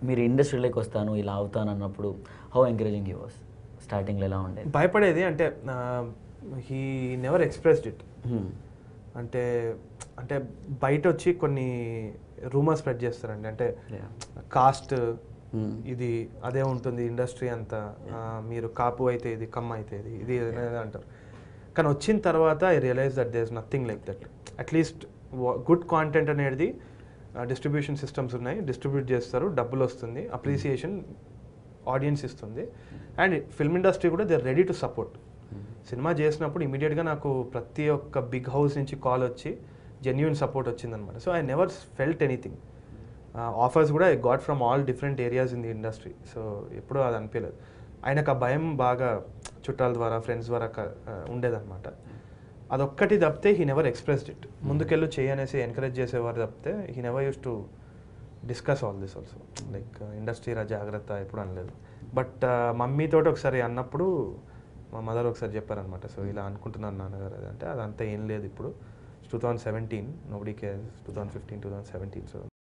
మీరు ఇండస్ట్రీలోకి వస్తాను ఇలా అవుతాను అన్నప్పుడు హౌ ఎంకరేజింగ్ యూ వాస్ స్టార్టింగ్లో ఎలా ఉండేది భయపడేది అంటే he never expressed it Hmm. అంటే అంటే బయట వచ్చి కొన్ని రూమర్స్ స్ప్రెడ్ చేస్తారండి అంటే Yeah. Cost Hmm. ఇది అదే ఉంటుంది ఇండస్ట్రీ అంతా ఆ, మీరు కాపు అయితే ఇది కమ్మ అయితే ఇది ఇది అనేది అంటారు కానీ వచ్చిన తర్వాత I realise that there is nothing like that at least good content అనేది డిస్ట్రిబ్యూషన్ సిస్టమ్స్ ఉన్నాయి డిస్ట్రిబ్యూట్ చేస్తారు డబ్బులు వస్తుంది అప్రిసియేషన్ ఆడియన్స్ ఇస్తుంది అండ్ ఫిల్మ్ ఇండస్ట్రీ కూడా they ready to support cinema చేసినప్పుడు ఇమీడియట్గా నాకు ప్రతి ఒక్క బిగ్ హౌస్ నుంచి కాల్ వచ్చి జెన్యున్ సపోర్ట్ వచ్చిందనమాట so I never felt anything offers కూడా I got from all different areas in the industry so ఎప్పుడూ అది అనిపించలేదు ఆయనకు ఆ భయం బాగా చుట్టాల ద్వారా ఫ్రెండ్స్ ద్వారా క- ఆ, ఉండేదన్నమాట అదొక్కటి తప్పితే హీ నెవర్ ఎక్స్ప్రెస్డ్ ఇట్ ముందుకెళ్ళు చేయనేసి ఎంకరేజ్ చేసేవారు తప్పితే he never use to discuss all this also like industry రా జాగ్రత్త ఎప్పుడు అనలేదు బట్ మమ్మీతో ఒకసారి అన్నప్పుడు మా మదర్ ఒకసారి చెప్పారనమాట సో ఇలా అనుకుంటున్నాను నాన్నగారు అది అంటే అదంతా ఏం లేదు ఇప్పుడు two thousand seventeen nobody care two thousand fifteen two thousand seventeen so